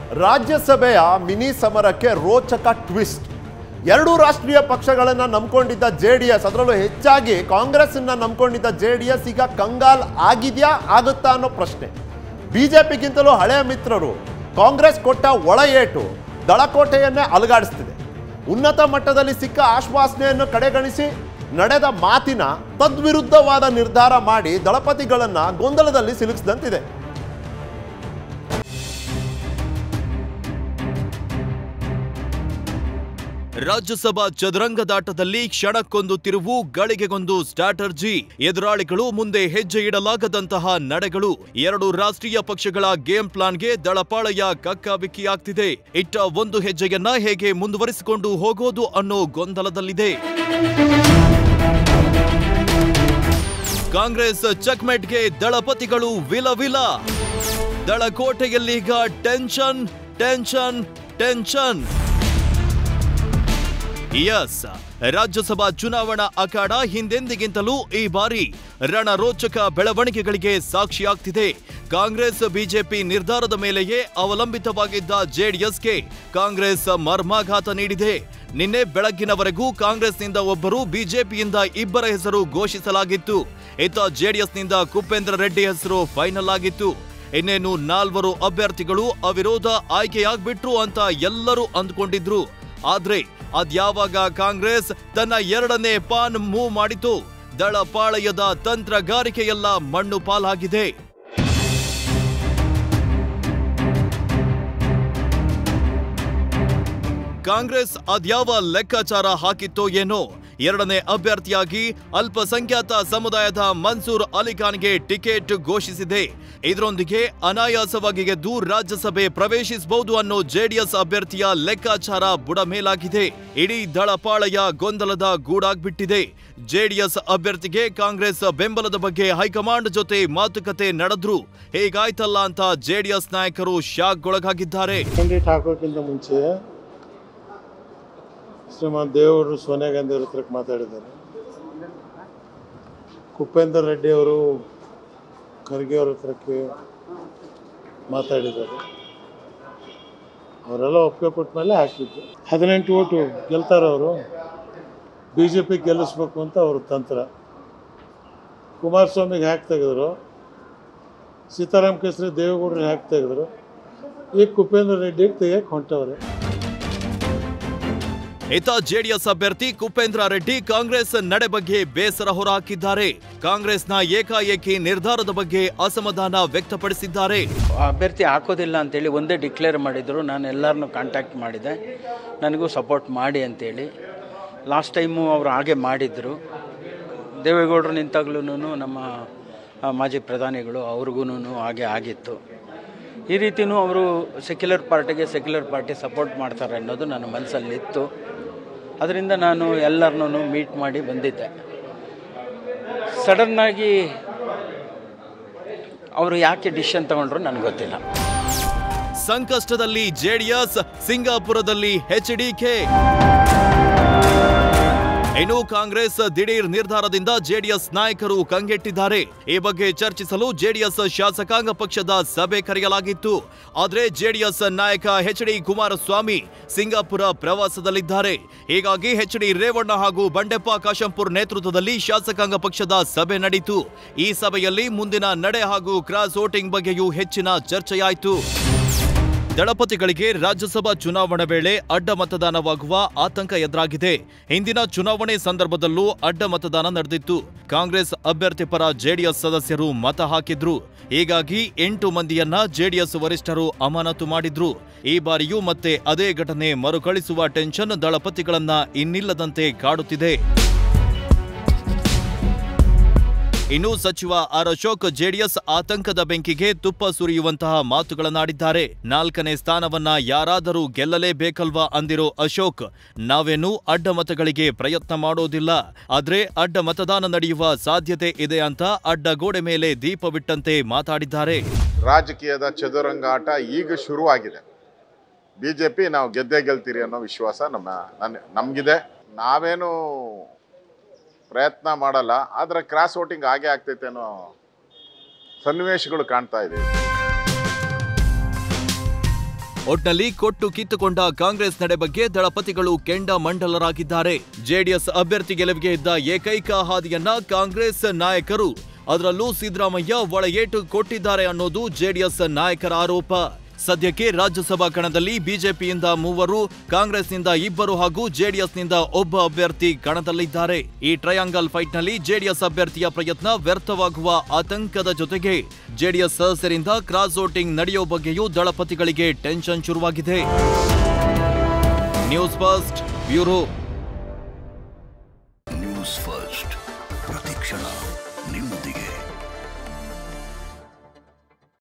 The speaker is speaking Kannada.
ರಾಜ್ಯಸಭೆಯ ಮಿನಿ ಸಮರಕ್ಕೆ ರೋಚಕ ಟ್ವಿಸ್ಟ್ ಎರಡೂ ರಾಷ್ಟ್ರೀಯ ಪಕ್ಷಗಳನ್ನು ನಂಬ್ಕೊಂಡಿದ್ದ ಜೆ ಡಿ ಎಸ್ ಅದರಲ್ಲೂ ಹೆಚ್ಚಾಗಿ ಕಾಂಗ್ರೆಸ್ಸನ್ನ ನಂಬ್ಕೊಂಡಿದ್ದ ಜೆ ಡಿ ಎಸ್ ಈಗ ಕಂಗಾಲ್ ಆಗಿದೆಯಾ ಆಗುತ್ತಾ ಅನ್ನೋ ಪ್ರಶ್ನೆ ಬಿಜೆಪಿಗಿಂತಲೂ ಹಳೆಯ ಮಿತ್ರರು ಕಾಂಗ್ರೆಸ್ ಕೊಟ್ಟ ಒಳ ಏಟು ದಳಕೋಟೆಯನ್ನೇ ಅಲುಗಾಡಿಸ್ತಿದೆ ಉನ್ನತ ಮಟ್ಟದಲ್ಲಿ ಸಿಕ್ಕ ಆಶ್ವಾಸನೆಯನ್ನು ಕಡೆಗಣಿಸಿ ನಡೆದ ಮಾತಿನ ತದ್ವಿರುದ್ಧವಾದ ನಿರ್ಧಾರ ಮಾಡಿ ದಳಪತಿಗಳನ್ನ ಗೊಂದಲದಲ್ಲಿ ಸಿಲುಕಿಸಿದಂತಿದೆ ರಾಜ್ಯಸಭಾ ಚದುರಂಗದಾಟದಲ್ಲಿ ಕ್ಷಣಕ್ಕೊಂದು ತಿರುವು ಗಳಿಗೆಗೊಂದು ಸ್ಟ್ರಾಟರ್ಜಿ ಎದುರಾಳಿಗಳು ಮುಂದೆ ಹೆಜ್ಜೆ ಇಡಲಾಗದಂತಹ ನಡೆಗಳು ಎರಡು ರಾಷ್ಟ್ರೀಯ ಪಕ್ಷಗಳ ಗೇಮ್ ಪ್ಲಾನ್ಗೆ ದಳಪಾಳಯ ಕಕ್ಕಾಬಿಕ್ಕಿಯಾಗ್ತಿದೆ ಇಟ್ಟ ಒಂದು ಹೆಜ್ಜೆಯನ್ನ ಹೇಗೆ ಮುಂದುವರಿಸಿಕೊಂಡು ಹೋಗೋದು ಅನ್ನೋ ಗೊಂದಲದಲ್ಲಿದೆ ಕಾಂಗ್ರೆಸ್ ಚಕ್ಮೆಟ್ಗೆ ದಳಪತಿಗಳು ವಿಲವಿಲ ದಳಕೋಟೆಯಲ್ಲೀಗ tension tension tension S Rajya Sabha ಚುನಾವಣಾ ಅಖಾಡ ಹಿಂದೆಂದಿಗಿಂತಲೂ ಈ ಬಾರಿ ರಣರೋಚಕ ಬೆಳವಣಿಗೆಗಳಿಗೆ ಸಾಕ್ಷಿಯಾಗ್ತಿದೆ ಕಾಂಗ್ರೆಸ್ ಬಿಜೆಪಿ ನಿರ್ಧಾರದ ಮೇಲೆಯೇ ಅವಲಂಬಿತವಾಗಿದ್ದ ಜೆಡಿಎಸ್ಗೆ ಕಾಂಗ್ರೆಸ್ ಮರ್ಮಾಘಾತ ನೀಡಿದೆ ನಿನ್ನೆ ಬೆಳಗ್ಗಿನವರೆಗೂ ಕಾಂಗ್ರೆಸ್ನಿಂದ ಒಬ್ಬರು ಬಿಜೆಪಿಯಿಂದ ಇಬ್ಬರ ಹೆಸರು ಘೋಷಿಸಲಾಗಿತ್ತು ಇತ್ತ ಜೆಡಿಎಸ್ನಿಂದ ಕುಪೇಂದ್ರ ರೆಡ್ಡಿ ಹೆಸರು ಫೈನಲ್ ಆಗಿತ್ತು ಇನ್ನೇನು ನಾಲ್ವರು ಅಭ್ಯರ್ಥಿಗಳು ಅವಿರೋಧ ಆಯ್ಕೆಯಾಗ್ಬಿಟ್ರು ಅಂತ ಎಲ್ಲರೂ ಅಂದ್ಕೊಂಡಿದ್ರು ಆದ್ರೆ ಅದ್ಯಾವಾಗ ಕಾಂಗ್ರೆಸ್ ತನ್ನ ಎರಡನೇ ಪಾನ್ ಮೂವ್ ಮಾಡಿತು ದಳಪಾಳಯದ ತಂತ್ರಗಾರಿಕೆಯೆಲ್ಲ ಮಣ್ಣು ಪಾಲಾಗಿದೆ ಕಾಂಗ್ರೆಸ್ ಅದ್ಯಾವ ಲೆಕ್ಕಾಚಾರ ಹಾಕಿತ್ತೋ ಏನೋ ಎರಡನೇ ಅಭ್ಯರ್ಥಿಯಾಗಿ ಅಲ್ಪಸಂಖ್ಯಾತ ಸಮುದಾಯದ ಮನ್ಸೂರ್ ಅಲಿಖಾನ್ಗೆ ಟಿಕೆಟ್ ಘೋಷಿಸಿದೆ ಇದರೊಂದಿಗೆ ಅನಾಯಾಸವಾಗಿ ಗೆದ್ದು ರಾಜ್ಯಸಭೆ ಪ್ರವೇಶಿಸಬಹುದು ಅನ್ನೋ ಜೆಡಿಎಸ್ ಅಭ್ಯರ್ಥಿಯ ಲೆಕ್ಕಾಚಾರ ಬುಡಮೇಲಾಗಿದೆ ಇಡೀ ದಳಪಾಳಯ ಗೊಂದಲದ ಗೂಡಾಗ್ಬಿಟ್ಟಿದೆ ಜೆಡಿಎಸ್ ಅಭ್ಯರ್ಥಿಗೆ ಕಾಂಗ್ರೆಸ್ ಬೆಂಬಲದ ಬಗ್ಗೆ ಹೈಕಮಾಂಡ್ ಜೊತೆ ಮಾತುಕತೆ ನಡೆದ್ರು ಹೇಗಾಯ್ತಲ್ಲ ಅಂತ ಜೆಡಿಎಸ್ ನಾಯಕರು ಶಾಕ್ಗೊಳಗಾಗಿದ್ದಾರೆ ಕ್ಯಾಂಡಿಡೇಟ್ ಹಾಕೋಕ್ಕಿಂತ ಮುಂಚೆ ಶ್ರೀಮಾನ್ ದೇವರು ಸೋನಿಯಾ ಗಾಂಧಿ ಅವ್ರ ಹತ್ರಕ್ಕೆ ಮಾತಾಡಿದ್ದಾರೆ ಕುಪೇಂದರ್ ರೆಡ್ಡಿ ಅವರು ಖರ್ಗೆ ಅವ್ರ ಹತ್ರಕ್ಕೆ ಮಾತಾಡಿದ್ದಾರೆ ಅವರೆಲ್ಲ ಒಪ್ಪಿಗೆ ಕೊಟ್ಟ ಮೇಲೆ ಹಾಕಿದ್ದು ಹದಿನೆಂಟು ಓಟು ಗೆಲ್ತಾರೆ ಅವರು ಬಿ ಜೆ ಪಿ ಗೆಲ್ಲಿಸ್ಬೇಕು ಅಂತ ಅವ್ರ ತಂತ್ರ ಕುಮಾರಸ್ವಾಮಿಗೆ ಹ್ಯಾಕ್ ತೆಗೆದ್ರು ಸೀತಾರಾಮ್ ಕೇಸರಿ ದೇವೇಗೌಡರಿಗೆ ಹ್ಯಾಕ್ ತೆಗೆದ್ರು ಈಗ ಕುಪೇಂದ್ರ ರೆಡ್ಡಿಗೆ ತೆಗಿಯಕ್ಕೆ ಹೊಂಟವ್ರೆ ಇತ ಜೆಡಿಎಸ್ ಅಭ್ಯರ್ಥಿ ಕುಪೇಂದ್ರ ರೆಡ್ಡಿ ಕಾಂಗ್ರೆಸ್ ನಡೆ ಬಗ್ಗೆ ಬೇಸರ ಹೊರಹಾಕಿದ್ದಾರೆ ಕಾಂಗ್ರೆಸ್ನ ಏಕಾಏಕಿ ನಿರ್ಧಾರದ ಬಗ್ಗೆ ಅಸಮಾಧಾನ ವ್ಯಕ್ತಪಡಿಸಿದ್ದಾರೆ ಅಭ್ಯರ್ಥಿ ಹಾಕೋದಿಲ್ಲ ಅಂತೇಳಿ ಒಂದೇ ಡಿಕ್ಲೇರ್ ಮಾಡಿದರು ನಾನು ಎಲ್ಲರನ್ನೂ ಕಾಂಟ್ಯಾಕ್ಟ್ ಮಾಡಿದೆ ನನಗೂ ಸಪೋರ್ಟ್ ಮಾಡಿ ಅಂತೇಳಿ ಲಾಸ್ಟ್ ಟೈಮು ಅವರು ಹಾಗೆ ಮಾಡಿದರು ದೇವೇಗೌಡರು ನಿಂತಾಗ್ಲೂ ನಮ್ಮ ಆ, ಮಾಜಿ ಪ್ರಧಾನಿಗಳು ಅವ್ರಿಗೂ ಹಾಗೆ ಆಗಿತ್ತು ಈ ರೀತಿಯೂ ಅವರು ಸೆಕ್ಯುಲರ್ ಪಾರ್ಟಿಗೆ ಸೆಕ್ಯುಲರ್ ಪಾರ್ಟಿ ಸಪೋರ್ಟ್ ಮಾಡ್ತಾರೆ ಅನ್ನೋದು ನನ್ನ ಮನಸ್ಸಲ್ಲಿತ್ತು ಅದರಿಂದ ನಾನು ಎಲ್ಲರನ್ನೂ ಮೀಟ್ ಮಾಡಿ ಬಂದಿದ್ದೆ ಸಡನ್ನಾಗಿ ಅವರು ಯಾಕೆ ಡಿಸಿಷನ್ ತಗೊಂಡ್ರು ನನಗೆ ಗೊತ್ತಿಲ್ಲ ಸಂಕಷ್ಟದಲ್ಲಿ ಜೆಡಿಎಸ್ ಸಿಂಗಾಪುರದಲ್ಲಿ ಎಚ್ಡಿಕೆ ಇನ್ನು ಕಾಂಗ್ರೆಸ್ ದಿಢೀರ್ ನಿರ್ಧಾರದಿಂದ ಜೆಡಿಎಸ್ ನಾಯಕರು ಕಂಗೆಟ್ಟಿದ್ದಾರೆ ಈ ಬಗ್ಗೆ ಚರ್ಚಿಸಲು ಜೆಡಿಎಸ್ ಶಾಸಕಾಂಗ ಪಕ್ಷದ ಸಭೆ ಕರೆಯಲಾಗಿತ್ತು ಆದರೆ ಜೆಡಿಎಸ್ ನಾಯಕ ಎಚ್ ಡಿ ಕುಮಾರಸ್ವಾಮಿ ಸಿಂಗಾಪುರ ಪ್ರವಾಸದಲ್ಲಿದ್ದಾರೆ ಹೀಗಾಗಿ ಎಚ್ ಡಿ ರೇವಣ್ಣ ಹಾಗೂ ಬಂಡೆಪ್ಪ ಕಾಶಂಪುರ್ ನೇತೃತ್ವದಲ್ಲಿ ಶಾಸಕಾಂಗ ಪಕ್ಷದ ಸಭೆ ನಡೆಯಿತು ಈ ಸಭೆಯಲ್ಲಿ ಮುಂದಿನ ನಡೆ ಹಾಗೂ ಕ್ರಾಸ್ ವೋಟಿಂಗ್ ಬಗ್ಗೆಯೂ ಹೆಚ್ಚಿನ ಚರ್ಚೆಯಾಯಿತು ದಳಪತಿಗಳಿಗೆ ರಾಜ್ಯಸಭಾ ಚುನಾವಣೆ ವೇಳೆ ಅಡ್ಡ ಮತದಾನವಾಗುವ ಆತಂಕ ಎದುರಾಗಿದೆ ಹಿಂದಿನ ಚುನಾವಣೆ ಸಂದರ್ಭದಲ್ಲೂ ಅಡ್ಡ ಮತದಾನ ನಡೆದಿತ್ತು ಕಾಂಗ್ರೆಸ್ ಅಭ್ಯರ್ಥಿ ಪರ ಜೆಡಿಎಸ್ ಸದಸ್ಯರು ಮತ ಹಾಕಿದ್ರು ಹೀಗಾಗಿ ಎಂಟು ಮಂದಿಯನ್ನ ಜೆಡಿಎಸ್ ವರಿಷ್ಠರು ಅಮಾನತು ಮಾಡಿದ್ರು ಈ ಬಾರಿಯೂ ಮತ್ತೆ ಅದೇ ಘಟನೆ ಮರುಕಳಿಸುವ ಟೆನ್ಷನ್ ದಳಪತಿಗಳನ್ನ ಇನ್ನಿಲ್ಲದಂತೆ ಕಾಡುತ್ತಿದೆ ಇನ್ನು ಸಚಿವ ಆರ್ ಅಶೋಕ್ ಜೆಡಿಎಸ್ ಆತಂಕದ ಬೆಂಕಿಗೆ ತುಪ್ಪ ಸುರಿಯುವಂತಹ ಮಾತುಗಳನ್ನಾಡಿದ್ದಾರೆ ನಾಲ್ಕನೇ ಸ್ಥಾನವನ್ನ ಯಾರಾದರೂ ಗೆಲ್ಲಲೇಬೇಕಲ್ವಾ ಅಂದಿರೋ ಅಶೋಕ್ ನಾವೇನು ಅಡ್ಡ ಮತಗಳಿಗೆ ಪ್ರಯತ್ನ ಮಾಡೋದಿಲ್ಲ ಆದ್ರೆ ಅಡ್ಡ ಮತದಾನ ನಡೆಯುವ ಸಾಧ್ಯತೆ ಇದೆ ಅಂತ ಅಡ್ಡಗೋಡೆ ಮೇಲೆ ದೀಪವಿಟ್ಟಂತೆ ಮಾತಾಡಿದ್ದಾರೆ ರಾಜಕೀಯದ ಚದುರಂಗಾಟ ಈಗ ಶುರುವಾಗಿದೆ ಬಿ ಜೆ ಪಿ ನಾವು ಗೆದ್ದೇ ಗೆಲ್ತೀರಿ ಅನ್ನೋ ವಿಶ್ವಾಸ ನಮ್ಮ ನನ್ನ ನಮಗಿದೆ ನಾವೇನು ಪ್ರಯತ್ನ ಮಾಡಲ್ಲ ಆದರೆ ಕ್ರಾಸ್ ವೋಟಿಂಗ್ ಆಗೇ ಆಗ್ತೈತೆ ಅನ್ನೋ ಸನ್ನಿವೇಶಗಳು ಕಾಣ್ತಾ ಇದೆ ಒಟ್ನಲ್ಲಿ ಕೊಟ್ಟು ಕಿತ್ತುಕೊಂಡ ಕಾಂಗ್ರೆಸ್ ನಡೆ ಬಗ್ಗೆ ದಳಪತಿಗಳು ಕೆಂಡ ಮಂಡಲರಾಗಿದ್ದಾರೆ ಜೆಡಿಎಸ್ ಅಭ್ಯರ್ಥಿ ಗೆಲುವಿಗೆ ಇದ್ದ ಏಕೈಕ ಹಾದಿಯನ್ನ ಕಾಂಗ್ರೆಸ್ ನಾಯಕರು ಅದರಲ್ಲೂ ಸಿದ್ದರಾಮಯ್ಯ ಒಳ ಏಟು ಕೊಟ್ಟಿದ್ದಾರೆ ಅನ್ನೋದು ಜೆಡಿಎಸ್ ನಾಯಕರ ಆರೋಪ ಸದ್ಯಕ್ಕೆ ರಾಜ್ಯಸಭಾ ಕಣದಲ್ಲಿ ಬಿಜೆಪಿಯಿಂದ ಮೂವರು ಕಾಂಗ್ರೆಸ್ನಿಂದ ಇಬ್ಬರು ಹಾಗೂ ಜೆಡಿಎಸ್ನಿಂದ ಒಬ್ಬ ಅಭ್ಯರ್ಥಿ ಕಣದಲ್ಲಿದ್ದಾರೆ ಈ ಟ್ರಯಾಂಗಲ್ ಫೈಟ್ನಲ್ಲಿ ಜೆಡಿಎಸ್ ಅಭ್ಯರ್ಥಿಯ ಪ್ರಯತ್ನ ವ್ಯರ್ಥವಾಗುವ ಆತಂಕದ ಜೊತೆಗೆ ಜೆಡಿಎಸ್ ಸದಸ್ಯರಿಂದ ಕ್ರಾಸ್ ವೋಟಿಂಗ್ ನಡೆಯೋ ಬಗ್ಗೆಯೂ ದಳಪತಿಗಳಿಗೆ ಟೆನ್ಷನ್ ಶುರುವಾಗಿದೆ news first bureau news first ಪ್ರತಿಕ್ಷಣ ನಿಮ್ಮೊಂದಿಗೆ